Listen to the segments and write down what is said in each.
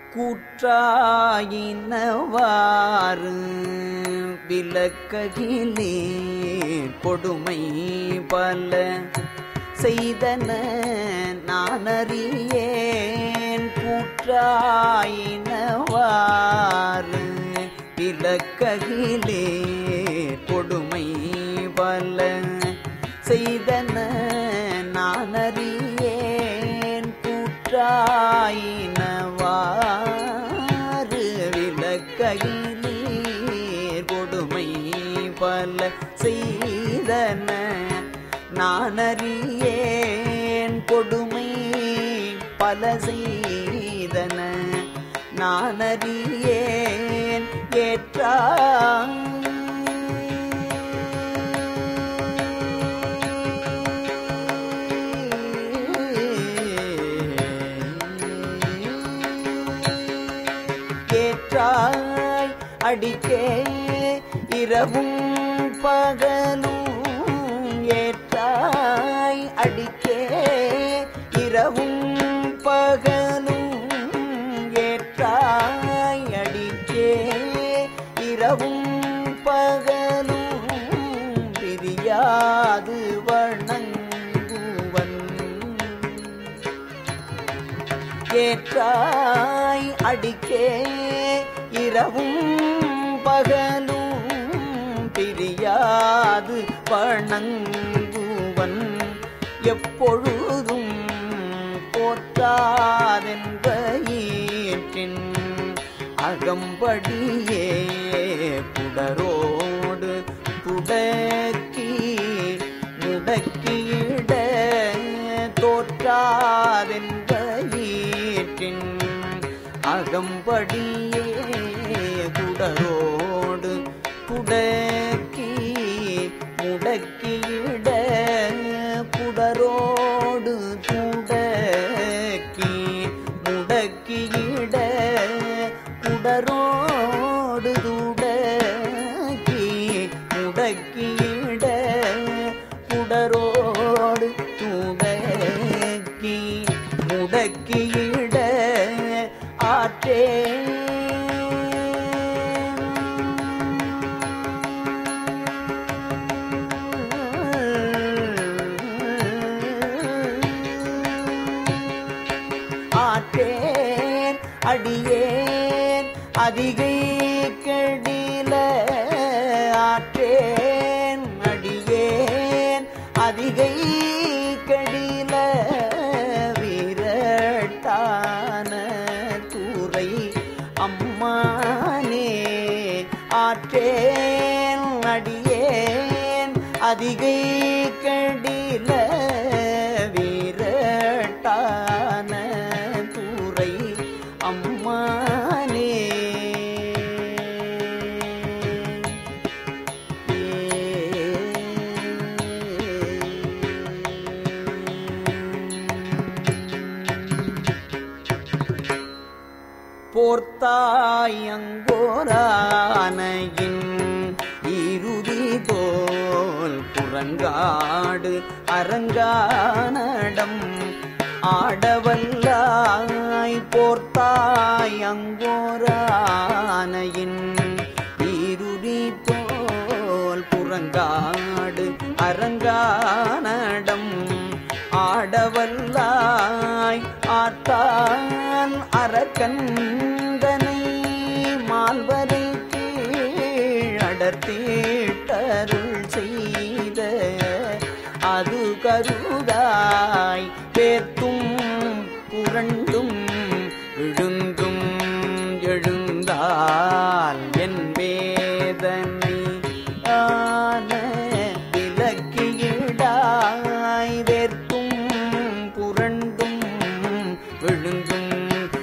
கூற்றாயினவாறு விலக்ககிலே கொடுமை பல செய்தன நான் அறியேன் கூற்றாயினவாறு விலக்ககிலே கொடுமை பல செய்தன நான் அறியேன் கூற்றாயினவாறு விலக்ககிலே கொடுமை பல செய்தன நான் அறியேன் கொடுமை பல செய்தன நான் அறியேன் ஏற்றா ஏற்றாய் அடிக்கே இரவும் பகலும் ஏற்றாய் அடிக்கே இரவும் பகலும் ஏற்றாய் அடிக்கே இரவும் பகலும் பிரியாது வணங்குவன் ஏற்றாய் அடிக்கே இரவும் பகலும் பிரியாது வணங்குவன் எப்பொழுதும் போற்றாதென்ற ஈற்றின் அகம்படியே புடரோடு புடக்கி முடக்கியிட தோற்றாதென்ற ஈற்றின் அகம்படியே குடரோடு குடக்கி முடக்கியிட குடரோடு துடக்கி முடக்கியிட குடரோடு துடக்கி முடக்கியிட குடரோடு துடக்கி முடக்கியிட ஆற்றே ஆற்றேன் அடியேன் அதிகை கெடில ஆற்றேன் அடியேன் அதிகை கெடில வீரட்டான தூரை அம்மானே ஆற்றேன் அடியேன் அதிகை கடில வீரட்டான தூரை அம்மானே போர்த்தாயங்கோரானையின் இறுதி போல் புறங்காடு அரங்கானடம் ஆடவல்லாய் போர்த்தாயங்கோரானையின் இருடி போல் புறங்காடு அரங்கானடம் ஆடவல்லாய் ஆத்தான் அரக்கந்தனை மால்வரை கீழ் அடர்த்தீட்டருள் செய்த அது கருதாய் பேர்த்தும் புரண்டும் விழுந்தும் எழுந்தால் என் வேதனை ஆன விலக்கியிடாய் வேர்த்தும் புரண்டும் விழுந்தும்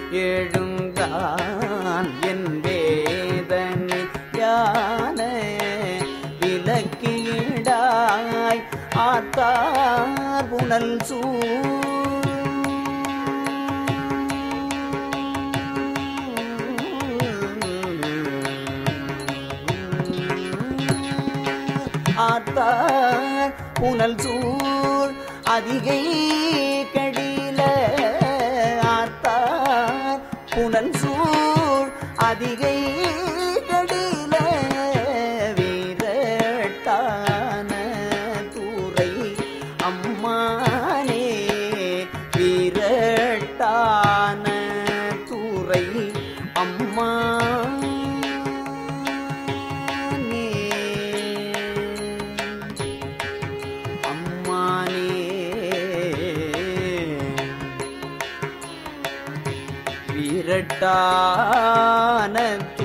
எழுந்தான் என் வேதனை யான விலக்கியிடாய் ஆத்தார் புனல் சூ ஆத்தார் புனல் சூழ் அதிகை கடில ஆத்தார் புனல் சூழ் அதிகை கடில வீரட்டான தூரை அம்மானே வீரட்டான தூரை அம்மானே அம்மானே வீரட்டான